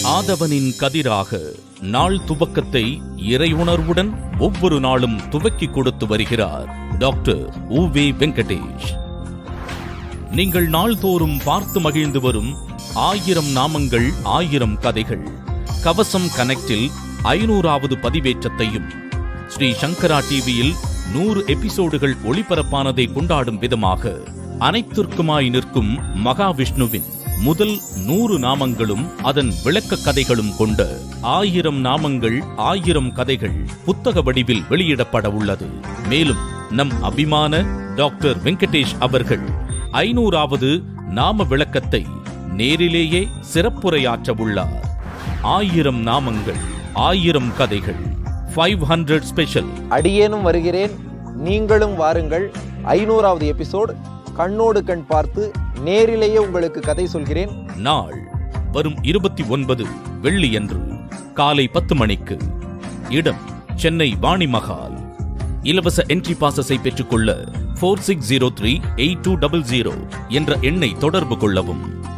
ஆதவனின் கதிராக நாள் துவக்கத்தை இறையுணர்வுடன் ஒவ்வொரு நாளும் துவக்கி கொடுத்து வருகிறார் டாக்டர் உவே வெங்கடேஷ் நீங்கள் நாள்தோறும் பார்த்து மகிழ்ந்து வரும் ஆயிரம் நாமங்கள் ஆயிரம் கதைகள் கவசம் கனெக்டில் ஐநூறாவது பதிவேற்றத்தையும் ஸ்ரீ சங்கரா டிவியில் நூறு எபிசோடுகள் ஒளிபரப்பானதை கொண்டாடும் விதமாக அனைத்திற்குமாய் நிற்கும் மகாவிஷ்ணுவின் முதல் நூறு நாமங்களும் அதன் விளக்க கதைகளும் கொண்ட ஆயிரம் நாமங்கள் ஆயிரம் கதைகள் புத்தக வடிவில் வெளியிடப்பட உள்ளது மேலும் நம் அபிமான டாக்டர் வெங்கடேஷ் அவர்கள் ஐநூறாவது நாம விளக்கத்தை நேரிலேயே சிறப்புரையாற்ற உள்ளார் ஆயிரம் நாமங்கள் ஆயிரம் கதைகள் ஃபைவ் ஹண்ட்ரட் ஸ்பெஷல் அடியேனும் வருகிறேன் நீங்களும் வாருங்கள் ஐநூறாவது எபிசோட் கண்ணோடு கண் பார்த்து நேரிலேயே உங்களுக்கு கதை சொல்கிறேன் நாள் வரும் இருபத்தி ஒன்பது வெள்ளியன்று காலை பத்து மணிக்கு இடம் சென்னை வாணி மகால் இலவச என்ட்ரி பாசஸை பெற்றுக்கொள்ள four six zero three eight two double zero என்ற எண்ணை தொடர்பு கொள்ளவும்